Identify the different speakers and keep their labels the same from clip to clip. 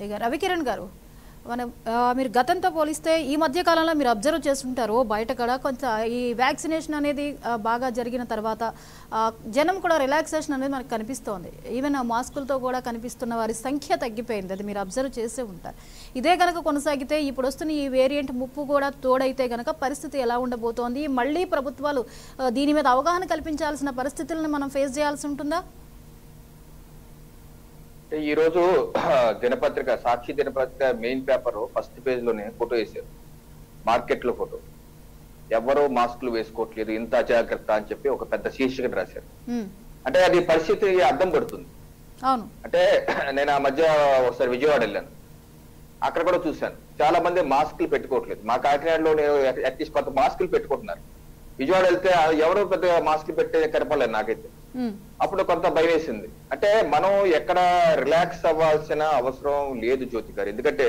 Speaker 1: ఇక రవికిరణ్ గారు మనం ఆ, మీరు గతంతో పోలిస్తే ఈ మధ్య కాలంలో మీరు అబ్జర్వ్ చేస్తుంటారు బయట కూడా కొంత ఈ వ్యాక్సినేషన్ అనేది ఆ, బాగా జరిగిన తర్వాత ఆ, జనం కూడా రిలాక్సేషన్ అనేది మనకు కనిపిస్తోంది ఈవెన్ ఆ మాస్కులతో కూడా కనిపిస్తున్న వారి సంఖ్య తగ్గిపోయింది అది మీరు అబ్జర్వ్ చేసే ఉంటారు ఇదే కనుక కొనసాగితే ఇప్పుడు వస్తున్న ఈ వేరియంట్ ముప్పు కూడా తోడైతే కనుక పరిస్థితి ఎలా ఉండబోతోంది మళ్ళీ ప్రభుత్వాలు ఆ, దీని మీద అవగాహన కల్పించాల్సిన పరిస్థితులను మనం ఫేస్ చేయాల్సి ఉంటుందా
Speaker 2: ఈ రోజు దినపత్రిక సాక్షి దినపత్రిక మెయిన్ పేపర్ ఫస్ట్ పేజ్ లోనే ఫోటో వేశారు మార్కెట్ లో ఫోటో ఎవరో మాస్కులు వేసుకోవట్లేదు ఇంత అజాగ్రత్త అని చెప్పి ఒక పెద్ద శీర్షికను రాశారు
Speaker 1: ఉమ్,
Speaker 2: అంటే అది పరిస్థితి అర్థం పడుతుంది
Speaker 1: అవును
Speaker 2: అంటే నేను ఆ మధ్య ఒకసారి విజయవాడ వెళ్ళాను అక్కడ కూడా చూశాను చాలా మంది మాస్కులు పెట్టుకోవట్లేదు మా కాకినాడలో నేను అట్లీస్ట్ కొంత మాస్కులు పెట్టుకుంటున్నారు విజయవాడ వెళ్తే ఆ ఎవరో పెద్దగా మాస్కులు పెట్టే కనపడలేదు నాకైతే
Speaker 1: ఉమ్,
Speaker 2: అప్పుడు కొంత భయం వేసింది అంటే మనం ఎక్కడ రిలాక్స్ అవ్వాల్సిన అవసరం లేదు జ్యోతి గారు ఎందుకంటే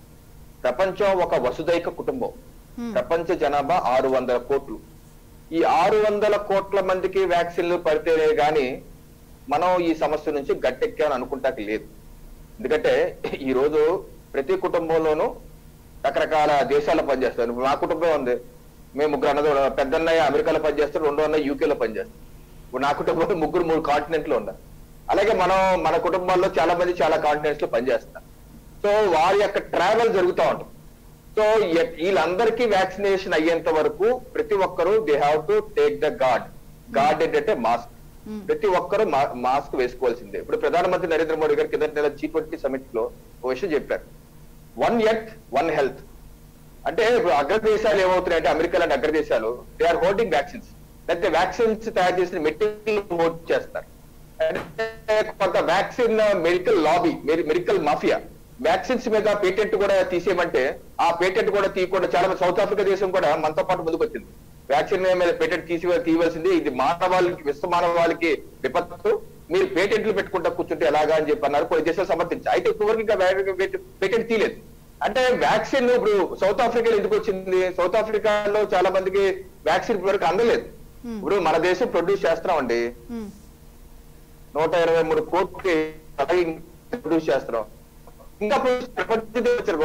Speaker 2: ప్రపంచం ఒక వసుదైక కుటుంబం
Speaker 1: Hmm.
Speaker 2: ప్రపంచ జనాభా ఆరు వందల కోట్లు ఈ ఆరు వందల కోట్ల మందికి వ్యాక్సిన్లు పడితేనే గాని మనం ఈ సమస్య నుంచి గట్టెక్కామని అనుకుంటాకి లేదు ఎందుకంటే ఈ రోజు ప్రతి కుటుంబంలోనూ రకరకాల దేశాల్లో పనిచేస్తారు ఇప్పుడు మా కుటుంబం ఉంది మేము ముగ్గురు అన్నది పెద్దన్నయ్య అమెరికాలో పనిచేస్తారు రెండో అన్నయ్య యూకేలో పనిచేస్తారు ఇప్పుడు నా కుటుంబంలో ముగ్గురు మూడు కాంటినెంట్ లో ఉన్నారు అలాగే మనం మన కుటుంబాల్లో చాలా మంది చాలా కాంటినెంట్స్ లో పనిచేస్తారు సో వారి యొక్క ట్రావెల్ జరుగుతూ ఉంటుంది సో ఎ- వీళ్ళందరికీ వ్యాక్సినేషన్ అయ్యేంత వరకు ప్రతి ఒక్కరూ they have to take the guard guard ఏంటంటే మాస్క్
Speaker 1: Hmm.
Speaker 2: ప్రతి ఒక్కరూ మా- మాస్క్ వేసుకోవాల్సిందే ఇప్పుడు ప్రధానమంత్రి నరేంద్ర మోడీ గారు కింద నెల జీ ట్వంటీ సమిట్ లో ఒక విషయం చెప్పారు వన్ ఎర్త్ వన్ హెల్త్ అంటే ఇప్పుడు అగ్రదేశాలు ఏమవుతున్నాయంటే అమెరికా లాంటి అగ్రదేశాలు దే ఆర్ హోల్డింగ్ వ్యాక్సిన్స్ లేకపోతే వ్యాక్సిన్స్ తయారు చేసిన మెటీరియల్ హోల్డ్ చేస్తారు అంటే కొంత vaccine medical lobby medical mafia vaccines మీద పేటెంట్ కూడా తీసేయమంటే ఆ పేటెంట్ కూడా తీయకుండా చాలా మంది సౌత్ ఆఫ్రికా దేశం కూడా మనతో పాటు ముందుకు వచ్చింది వ్యాక్సిన్ మీద పేటెంట్ తీసి తీయవలసింది ఇది మానవాళికి విశ్వ మానవాళికి విపత్తు మీరు పేటెంట్లు పెట్టుకుంటా కూర్చుంటే ఎలాగా అని చెప్పి అన్నారు కొన్ని దేశాలు సమర్థించారు అయితే ఇప్పటివరకు ఇంకా పేటెంట్ తీయలేదు అంటే వ్యాక్సిన్ ఇప్పుడు సౌత్ ఆఫ్రికాలో ఎందుకు వచ్చింది సౌత్ ఆఫ్రికాలో చాలా మందికి వ్యాక్సిన్ ఇప్పటివరకు అందలేదు
Speaker 1: Hmm.
Speaker 2: ఇప్పుడు మన దేశం ప్రొడ్యూస్ చేస్తున్నామండి
Speaker 1: ఉమ్,
Speaker 2: నూట ఇరవై మూడు కోట్లు అలాగే ప్రొడ్యూస్ చేస్తున్నాం ఇంకా ప్రపంచ దేశాలు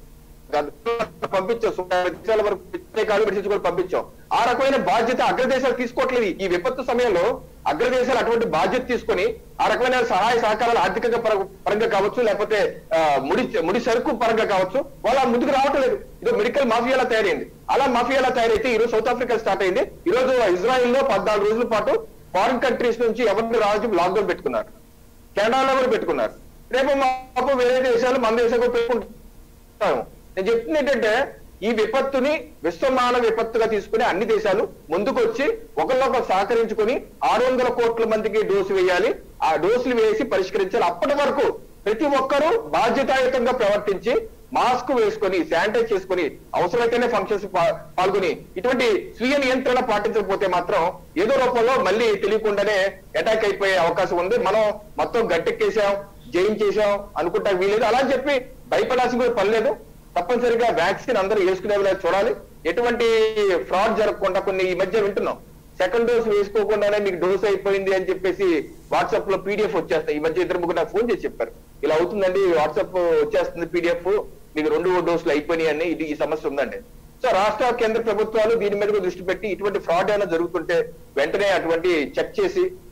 Speaker 2: పంపించాం సుమారు యాభై దేశాల వరకు ఇతర కాదు మెడిసిన్స్ కూడా పంపించాం ఆ రకమైన బాధ్యత అగ్రదేశాలు తీసుకోవట్లేదు ఈ విపత్తు సమయంలో అగ్రదేశాలు అటువంటి బాధ్యత తీసుకొని ఆ రకమైన సహాయ సహకారాలు ఆర్థికంగా పర- పరంగా కావచ్చు లేకపోతే ఆ, ముడి ముడి సరుకు పరంగా కావచ్చు వాళ్ళ ముందుకు రావటం లేదు ఇది మెడికల్ మాఫియాలా తయారైంది అలా మాఫియాలా తయారైతే ఈ రోజు సౌత్ ఆఫ్రికా స్టార్ట్ అయింది ఈ రోజు ఇజ్రాయెల్ లో పద్నాలుగు రోజుల పాటు ఫారిన్ కంట్రీస్ నుంచి ఎవరిని రాజు లాక్డౌన్ పెట్టుకున్నారు కెనడాలో కూడా పెట్టుకున్నారు రేపు మాకు వేరే దేశాలు మన దేశం కూడా పెట్టుకుంటాము నేను చెప్తుంది ఏంటంటే ఈ విపత్తుని విశ్వమాన విపత్తుగా తీసుకుని అన్ని దేశాలు ముందుకు వచ్చి ఒకరినొకరు సహకరించుకొని ఆరు వందల కోట్ల మందికి డోసు వేయాలి ఆ డోసులు వేసి పరిష్కరించాలి అప్పటి వరకు ప్రతి ఒక్కరూ బాధ్యతాయుతంగా ప్రవర్తించి మాస్క్ వేసుకొని శానిటైజ్ చేసుకొని అవసరమైతేనే ఫంక్షన్స్ పాల్గొని ఇటువంటి స్వీయ నియంత్రణ పాటించకపోతే మాత్రం ఏదో రూపంలో మళ్ళీ తెలియకుండానే అటాక్ అయిపోయే అవకాశం ఉంది మనం మొత్తం గట్టెక్కేసాం జయించేసాం అనుకుంటా వీలేదు అలా అని చెప్పి భయపడాల్సిన కూడా పని లేదు తప్పనిసరిగా వ్యాక్సిన్ అందరూ వేసుకునేలా చూడాలి ఎటువంటి ఫ్రాడ్ జరగకుండా కొన్ని ఈ మధ్య వింటున్నాం సెకండ్ డోస్ వేసుకోకుండానే మీకు డోస్ అయిపోయింది అని చెప్పేసి వాట్సాప్ లో పీడిఎఫ్ వచ్చేస్తాయి ఈ మధ్య ఇద్దరు ముగ్గురు నాకు ఫోన్ చేసి చెప్పారు ఇలా అవుతుందండి వాట్సాప్ వచ్చేస్తుంది పీడిఎఫ్ మీకు రెండు డోసులు అయిపోయినాయి అని ఇది ఈ సమస్య ఉందండి సో రాష్ట్ర కేంద్ర ప్రభుత్వాలు దీని మీద కూడా దృష్టి పెట్టి ఇటువంటి ఫ్రాడ్ ఏమైనా జరుగుతుంటే వెంటనే అటువంటి చెక్ చేసి